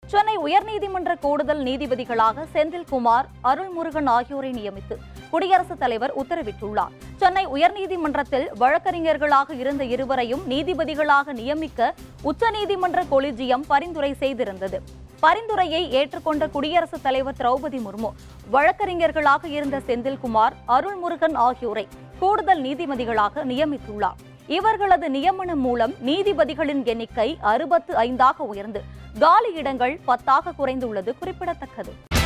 சென்னை உயர்நீதிமன்ற கூடுதல் நீதிபதிகளாக செந்தில்குமார் அருள்முருகன் ஆகியோரை நியமித்து குடியரசுத் தலைவர் உத்தரவிட்டுள்ளார் சென்னை உயர்நீதிமன்றத்தில் வழக்கறிஞர்களாக இருந்த இருவரையும் நீதிபதிகளாக நியமிக்க உச்சநீதிமன்ற கொலிஜியம் பரிந்துரை செய்திருந்தது பரிந்துரையை ஏற்றுக்கொண்ட குடியரசுத் தலைவர் திரௌபதி முர்மு வழக்கறிஞர்களாக இருந்த செந்தில்குமார் அருள்முருகன் ஆகியோரை கூடுதல் நீதிபதிகளாக நியமித்துள்ளார் இவர்களது நியமனம் மூலம் நீதிபதிகளின் எண்ணிக்கை அறுபத்து ஐந்தாக உயர்ந்து காலி இடங்கள் பத்தாக குறைந்துள்ளது குறிப்பிடத்தக்கது